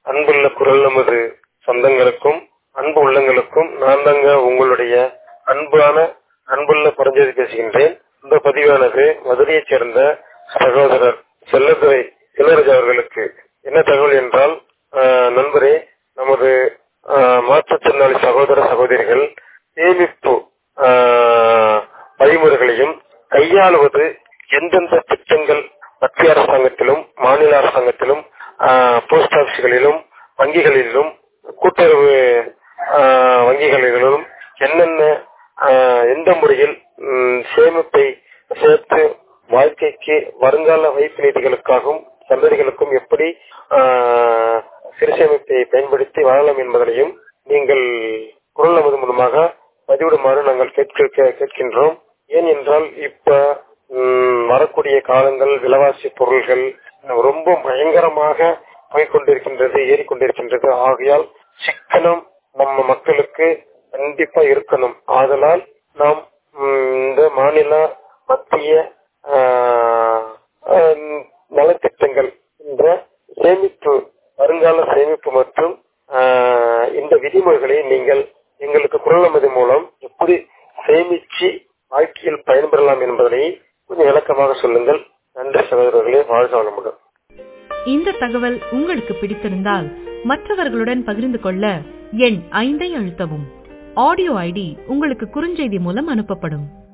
அன்புள்ள குரல் நமது சொந்தங்களுக்கும் அன்பு உள்ளங்களுக்கும் நான் தாங்க உங்களுடைய அன்பான அன்புள்ள பரஞ்சோதி பேசுகின்றேன் இந்த பதிவானது மதுரையைச் சேர்ந்த சகோதரர் செல்லதுரை இளராஜ் அவர்களுக்கு என்ன தகவல் என்றால் ஆஹ், நண்பரே நமது ஆஹ், மாற்றுத்திறனாளி சகோதர சகோதரிகள் சேமிப்பு ஆஹ், வழிமுறைகளையும் கையாளுவது எந்தெந்த திட்டங்கள் மத்திய அரசாங்கத்திலும் மாநில அரசாங்கத்திலும் ஆஹ், போஸ்ட் ஆபீஸ்களிலும் வங்கிகளிலும் கூட்டுறவு ஆஹ், வங்கிகளிலும் என்னென்ன ஆஹ், எந்த முறையில் ம், சேமிப்பை சேர்த்து வாழ்க்கைக்கு வருங்கால வைப்பு நிதிகளுக்காகவும் சந்ததிகளுக்கும் எப்படி ஆஹ், சிறு சேமிப்பை பயன்படுத்தி வாழலாம் என்பதனையும் நீங்கள் குரல் நமது மூலமாக பதிவிடுமாறு நாங்கள் கேட்க கே- கேட்கின்றோம் ஏன் என்றால் இப்ப ம், வரக்கூடிய காலங்கள் விலைவாசி பொருள்கள் ரொம்ப பயங்கரமாக போய்கொண்டிருக்கின்றது ஏறிக்கொண்டிருக்கின்றது ஆகையால் சிக்கனம் நம்ம மக்களுக்கு கண்டிப்பா இருக்கணும் ஆதலால் நாம் ம், இந்த மாநில மத்திய ஆஹ், ஆஹ், நலத்திட்டங்கள் என்ற சேமிப்பு வருங்கால சேமிப்பு மற்றும் ஆஹ், இந்த விதிமுறைகளை நீங்கள் எங்களுக்கு குரல் நமது மூலம் எப்படி சேமிச்சு வாழ்க்கையில் பயன்பெறலாம் என்பதனை கொஞ்சம் விளக்கமாக சொல்லுங்கள் நன்றி சகோதரர்களே வாழ்க வளமுடன் இந்த தகவல் உங்களுக்கு பிடித்திருந்தால் மற்றவர்களுடன் பகிர்ந்து கொள்ள எண் ஐந்தை அழுத்தவும் ஆடியோ ஐடி உங்களுக்கு குறுஞ்செய்தி மூலம் அனுப்பப்படும்